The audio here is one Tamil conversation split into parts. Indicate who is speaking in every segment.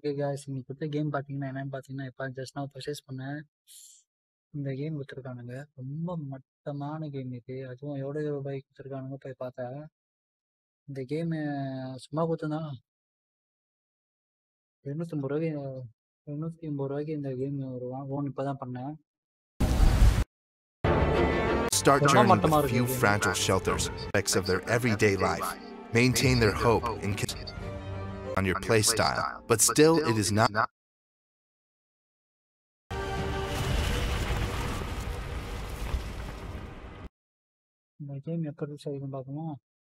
Speaker 1: ஓகே காய்ஸ் இன்னைக்கு கொடுத்த கேம் பார்த்தீங்கன்னா என்னன்னு பார்த்தீங்கன்னா இப்போ ஜஸ்ட் நான் பர்ச்சேஸ் பண்ணேன் இந்த கேம் கொடுத்துருக்கானுங்க ரொம்ப மட்டமான கேம் இது அதுவும் எவ்வளோ ரூபாய்க்கு கொடுத்துருக்கானுங்க போய் பார்த்தேன் இந்த கேமு சும்மா கொடுத்துருந்தான் எழுநூற்றம்பது ரூபாய்க்கு எழுநூற்றி ஐம்பது ரூபாய்க்கு இந்த கேம் ஒரு ஓன் இப்போ தான் பண்ணேன்
Speaker 2: Start
Speaker 1: They're not
Speaker 2: journey
Speaker 1: Matamar
Speaker 2: with few
Speaker 1: Gaming.
Speaker 2: fragile shelters, aspects of their everyday life. Maintain their hope and con- on your play style, but still it is not
Speaker 1: இந்த கேம் எப்போ ரிலீஸ் ஆகிருக்கும் பார்க்கணுமா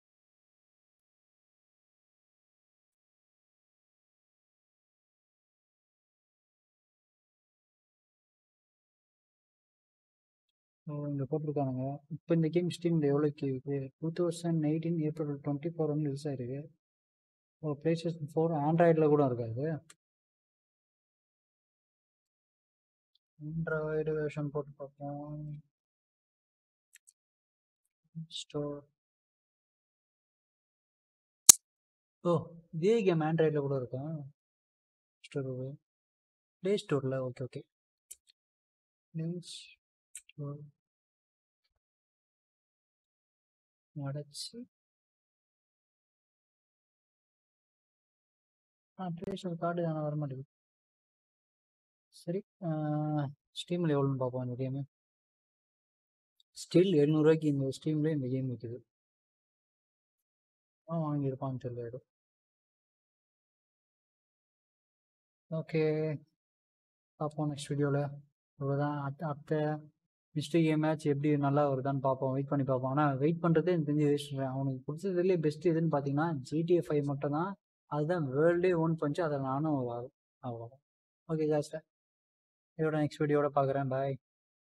Speaker 1: ஸோ இங்கே போட்டிருக்கானுங்க இப்போ இந்த கேம் ஸ்டீமில் எவ்வளோக்கு இருக்குது two thousand eighteen April twenty four வந்து ரிலீஸ் ஆயிருக்கு ஓ ப்ளே ஸ்டேஷன் ஃபோர் ஆண்ட்ராய்டில் கூட இருக்காது ஆண்ட்ராய்டு வெர்ஷன் போட்டு பார்ப்போம் ஸ்டோர் ஓ இதே கேம் ஆண்ட்ராய்டில் கூட இருக்கா ஸ்டோர் ப்ளே ஸ்டோரில் ஓகே ஓகே ப்ளே ஸ்டோர் அடைச்சி ஆ ப்ளே ஸ்டோர் கார்டு தானே வர மாட்டேங்குது சரி ஸ்டீமில் எவ்வளோன்னு பார்ப்போம் இந்த கேமு ஸ்டில் எழுநூறுவாய்க்கு இந்த ஸ்டீமில் இந்த கேம் விற்குது ஆ வாங்கியிருப்பான்னு சொல்லிடு ஓகே பார்ப்போம் நெக்ஸ்ட் வீடியோவில் இவ்வளோதான் அத்த அத்தை மிஸ்டேக் கேம் மேட்ச் எப்படி நல்லா வருதான்னு பார்ப்போம் வெயிட் பண்ணி பார்ப்போம் ஆனால் வெயிட் பண்ணுறதே எனக்கு தெரிஞ்சு வேஸ்ட் அவனுக்கு பிடிச்சதுலேயே பெஸ்ட் எதுன்னு பார்த்தீங்கன்னா ஜிடிஏ ஃபைவ் மட்டும் தான் அதுதான் வேர்ல்டே ஓன் பண்ணிச்சு அதை நானும் அவ்வளோ ஓகே சார் இதோட நெக்ஸ்ட் வீடியோட பார்க்குறேன் பாய்